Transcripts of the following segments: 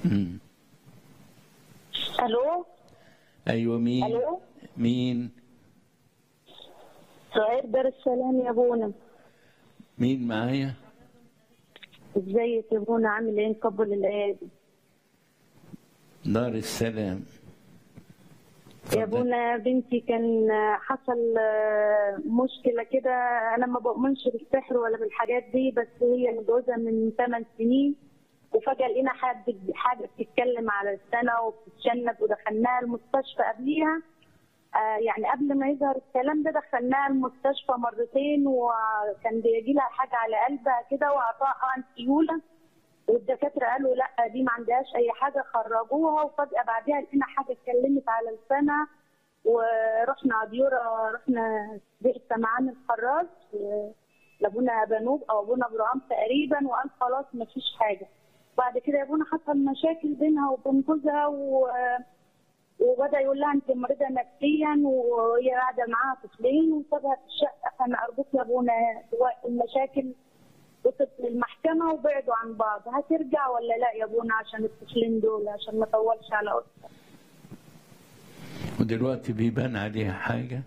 مم. الو ايوه مين الو مين سعيد دار السلام يا ابونا مين معايا ازيك يا ابونا عامل ايه قبل الايادي دار السلام يا اتفضل. ابونا بنتي كان حصل آه، مشكله كده انا ما بؤمنش بالسحر ولا بالحاجات دي بس هي متجوزه من 8 سنين وفجاه لقينا حد حاجه بتتكلم على السنه وبتتشنج ودخلناها المستشفى قبليها آه، يعني قبل ما يظهر الكلام ده دخلناها المستشفى مرتين وكان بيجي لها حاجه على قلبها كده واعطاها انسيوله والدكاتره قالوا لا دي ما عندهاش اي حاجه خرجوها وفجاه بعدها لقينا حاجه اتكلمت على لسانها ورحنا عديوره رحنا بئر سمعان الخراج آه، لابونا بنوب او ابونا ابراهيم تقريبا وقال خلاص ما فيش حاجه بعد كده يا ابونا حصل مشاكل بينها وبين جوزها و... وبدا يقول لها انت مريضه نفسيا وهي قاعده معاها طفلين وسابها في الشقه فانا ارجوك يا ابونا دلوقتي المشاكل وصلت للمحكمه وبعدوا عن بعض هترجع ولا لا يا ابونا عشان الطفلين دول عشان ما اطولش على أسرة. ودلوقتي بيبان عليها حاجة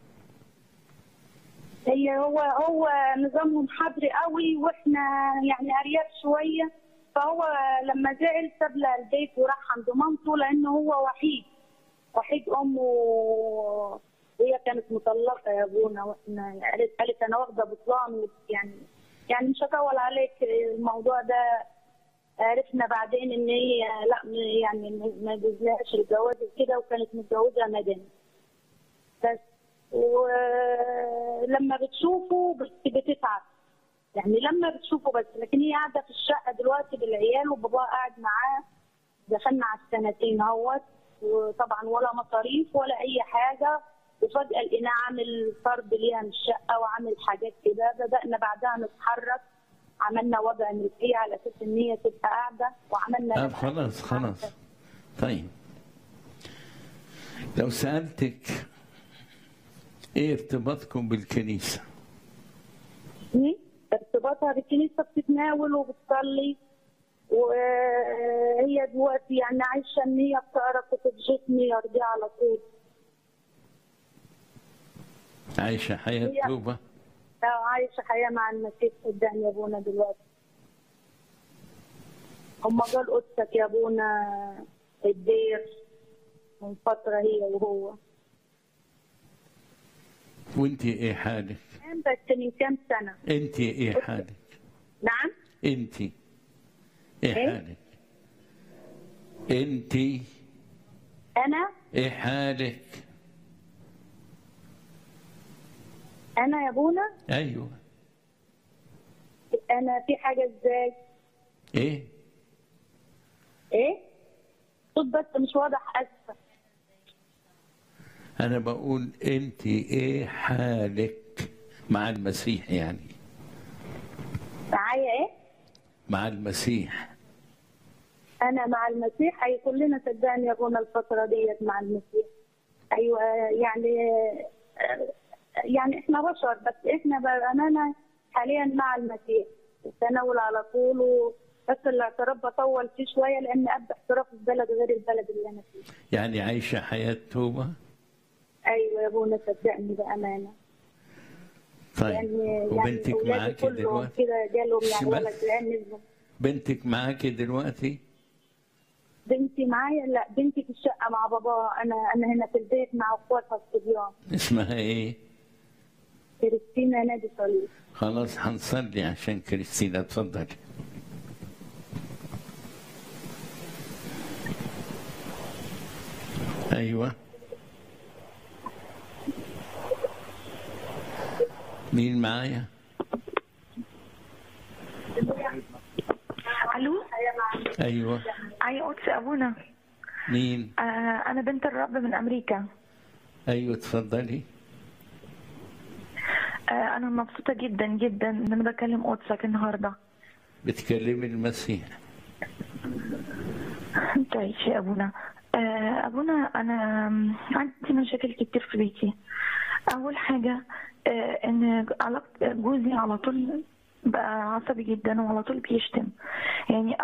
هي هو هو نظامهم حضري قوي واحنا يعني ارياف شويه فهو لما زعل ساب لها البيت وراح عند مامته لانه هو وحيد وحيد امه وهي كانت مطلقه يا ابونا واحنا قالت قالت انا واخده بطلان يعني يعني مش هطول عليك الموضوع ده عرفنا بعدين ان هي لا يعني ما جوزلهاش الجواز كده وكانت متجوزه مدني بس ولما بتشوفه بت- بتتعب يعني لما بتشوفه بس لكن هي قاعده في الشقه دلوقتي بالعيال وباباها قاعد معاه دخلنا على السنتين اهوت وطبعا ولا مصاريف ولا اي حاجه وفجاه لقيناه عامل فرد ليها من الشقه وعامل حاجات كده بدانا بعدها نتحرك عملنا وضع ملكيه على اساس ان هي تبقى قاعده وعملنا طب خلاص خلاص طيب لو سألتك ايه ارتباطكم بالكنيسة مم. ارتباطها بالكنيسه بتتناول وبتصلي وهي دلوقتي يعني عايشه ان هي بتقرا كتب جسمي يرضيها على طول عايشة حياة هي- توبة اه عايشه حياه مع المسيح صدقني يا ابونا دلوقتي هما قال قدسك يا ابونا الدير من فتره هي وهو وانت ايه حالك بس من كام سنه انت ايه حالك نعم انت ايه إيه؟ حالك انت انا ايه حالك انا يا ابونا ايوه انا في حاجه ازاي ايه ايه صوت بس مش واضح اسفه انا بقول انت ايه حالك مع المسيح يعني معايا ايه مع المسيح انا مع المسيح اي كلنا صدقني يا ابونا الفتره ديت مع المسيح ايوه يعني يعني احنا بشر بس احنا بامانه حاليا مع المسيح التناول على طول و- بس الاعتراف بطول فيه شويه لان ابدا اعتراف في بلد غير البلد اللي انا فيه يعني عايشة حياة توبة ايوه يا ابونا صدقني بامانه طيب يعني وبنتك أولادي معاكي كلهم دلوقتي كده جالهم يعني بس. ولد لان نزلوا. بنتك معاكي دلوقتي بنتي معايا لا بنتي في الشقه مع باباها انا انا هنا في البيت مع اخواتها الصبيان اسمها ايه كريستينا نادي صليب خلاص هنصلي عشان كريستينا اتفضلي ايوه مين معايا الو ايوه اي قدس ابونا مين آه انا بنت الرب من امريكا ايوه اتفضلي آه انا مبسوطه جدا جدا ان انا بكلم قدسك النهارده بتكلمي المسيح تعيش يا ابونا آه ابونا انا عندي مشاكل كتير في بيتي اول حاجه آه ان علاقه جوزي على طول بقى عصبي جدا وعلى طول بيشتم يعني